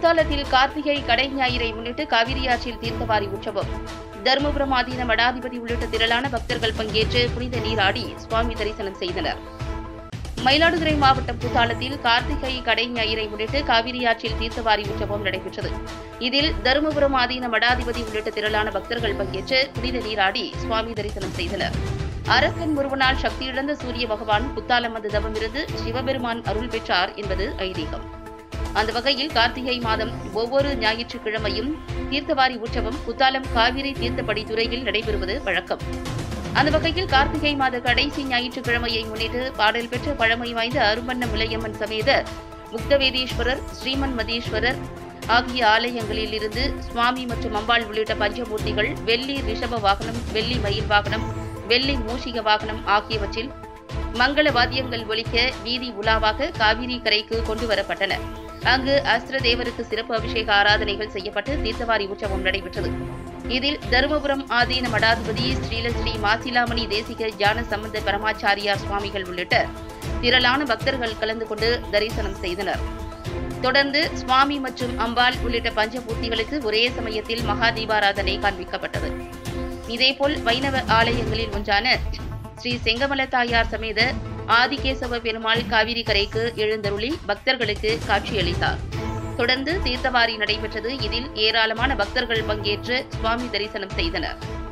குத்தாலத்தில் கார்த்திகை கடை ஞாயிறை முன்னிட்டு காவிரி ஆற்றில் தீர்த்தவாரி உற்சவம் தருமபுரம் ஆதீன மடாதிபதி உள்ளிட்ட திரளான பக்தர்கள் பங்கேற்று புனித நீராடி சுவாமி தரிசனம் செய்தனர் மயிலாடுதுறை மாவட்டம் குத்தாலத்தில் கார்த்திகை கடை ஞாயிறை முன்னிட்டு காவிரி ஆற்றில் தீர்த்தவாரி உற்சவம் நடைபெற்றது இதில் தருமபுரம் ஆதீன மடாதிபதி உள்ளிட்ட திரளான பக்தர்கள் பங்கேற்று புனித நீராடி சுவாமி தரிசனம் செய்தனர் அரக்கன் ஒருவனால் சக்தியிழந்த சூரிய பகவான் குத்தாலம் வந்து தவமிருந்து சிவபெருமான் அருள் பெற்றார் என்பது ஐதீகம் அந்த வகையில் கார்த்திகை மாதம் ஒவ்வொரு ஞாயிற்றுக்கிழமையும் தீர்த்தவாரி உற்சவம் குத்தாலம் காவிரி தீர்த்தப்படி துறையில் நடைபெறுவது வழக்கம் அந்த வகையில் கார்த்திகை மாத கடைசி ஞாயிற்றுக்கிழமையை முன்னிட்டு பாடல் பெற்ற பழமை வாய்ந்த அரும்பண்ண முலையம்மன் சமேத முக்தவேதீஸ்வரர் ஸ்ரீமன் மதீஸ்வரர் ஆகிய ஆலயங்களில் இருந்து சுவாமி மற்றும் அம்பாள் உள்ளிட்ட பஞ்சமூர்த்திகள் வெள்ளி ரிஷப வாகனம் வெள்ளி மயில் வாகனம் வெள்ளி மூஷிக வாகனம் ஆகியவற்றில் மங்கள வாத்தியங்கள் ஒலிக்க வீதி உலாவாக காவிரி கரைக்கு கொண்டு வரப்பட்டன அங்கு அஸ்திர தேவருக்கு சிறப்பு அபிஷேக ஆராதனைகள் செய்யப்பட்டு தீர்த்தவாரி உற்சவம் நடைபெற்றது இதில் தருமபுரம் ஆதீன மடாதிபதி ஸ்ரீலஸ்ரீ மாசிலாமணி தேசிக ஞான சம்பந்த பரமாச்சாரியார் சுவாமிகள் உள்ளிட்ட திரளான பக்தர்கள் கலந்து கொண்டு தரிசனம் செய்தனர் தொடர்ந்து சுவாமி மற்றும் அம்பாள் உள்ளிட்ட பஞ்சமூர்த்திகளுக்கு ஒரே சமயத்தில் மகா தீபாராதனை காண்பிக்கப்பட்டது இதேபோல் வைணவ ஆலயங்களில் ஒன்றான ஸ்ரீ செங்கமல தாயார் சமேத ஆதிகேசவ பெருமாள் காவிரி கரைக்கு எழுந்தருளி பக்தர்களுக்கு காட்சியளித்தார் தொடர்ந்து தீர்த்தவாரி நடைபெற்றது இதில் ஏராளமான பக்தர்கள் பங்கேற்று சுவாமி தரிசனம் செய்தனர்